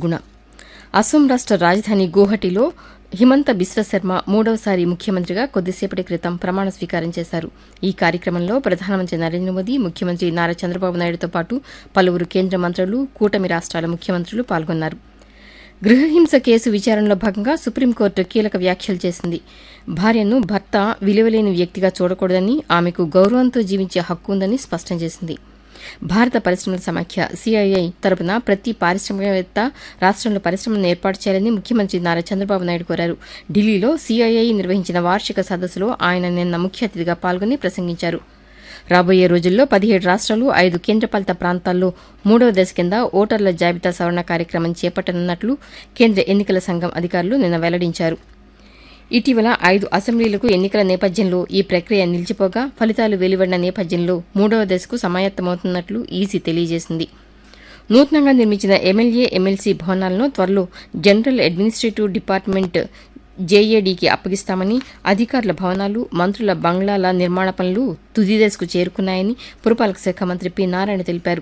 గుణ అస్సాం రాష్ట రాజధాని గువహటిలో హిమంత బిశ్వశర్మ మూడవసారి ముఖ్యమంత్రిగా కొద్దిసేపటి క్రితం ప్రమాణ స్వీకారం చేశారు ఈ కార్యక్రమంలో ప్రధానమంత్రి నరేంద్ర మోదీ ముఖ్యమంత్రి నారా చంద్రబాబు నాయుడుతో పాటు పలువురు కేంద్ర మంత్రులు కూటమి రాష్ట్రాల ముఖ్యమంత్రులు పాల్గొన్నారు గృహహింస కేసు విచారణలో భాగంగా సుప్రీంకోర్టు కీలక వ్యాఖ్యలు చేసింది భార్యను భర్త విలువలేని వ్యక్తిగా చూడకూడదని ఆమెకు గౌరవంతో జీవించే హక్కు ఉందని స్పష్టం చేసింది భారత పరిశ్రమల సమాఖ్య సిఐఐ తరపున ప్రతి పారిశ్రామికవేత్త రాష్ట్రంలో పరిశ్రమలను ఏర్పాటు చేయాలని ముఖ్యమంత్రి నారా చంద్రబాబు నాయుడు కోరారు ఢిల్లీలో సిఐఐ నిర్వహించిన వార్షిక సదస్సులో ఆయన నిన్న ముఖ్య అతిథిగా పాల్గొని ప్రసంగించారు రాబోయే రోజుల్లో పదిహేడు రాష్ట్రాలు ఐదు కేంద్రపాలిత ప్రాంతాల్లో మూడవ దశ కింద ఓటర్ల జాబితా సవరణ కార్యక్రమం చేపట్టనున్నట్లు కేంద్ర ఎన్నికల సంఘం అధికారులు నిన్న వెల్లడించారు ఇటీవల ఐదు అసెంబ్లీలకు ఎన్నికల నేపథ్యంలో ఈ ప్రక్రియ నిలిచిపోగా ఫలితాలు వెలువడిన నేపథ్యంలో మూడవ దశకు సమాయత్తమవుతున్నట్లు ఈసీ తెలియజేసింది నూతనంగా నిర్మించిన ఎమ్మెల్యే ఎమ్మెల్సీ భవనాలను త్వరలో జనరల్ అడ్మినిస్ట్రేటివ్ డిపార్ట్మెంట్ జేఏడీకి అప్పగిస్తామని అధికారుల భవనాలు మంత్రుల బంగ్లాల నిర్మాణ పనులు తుది దశకు చేరుకున్నాయని పురపాలక శాఖ మంత్రి పి నారాయణ తెలిపారు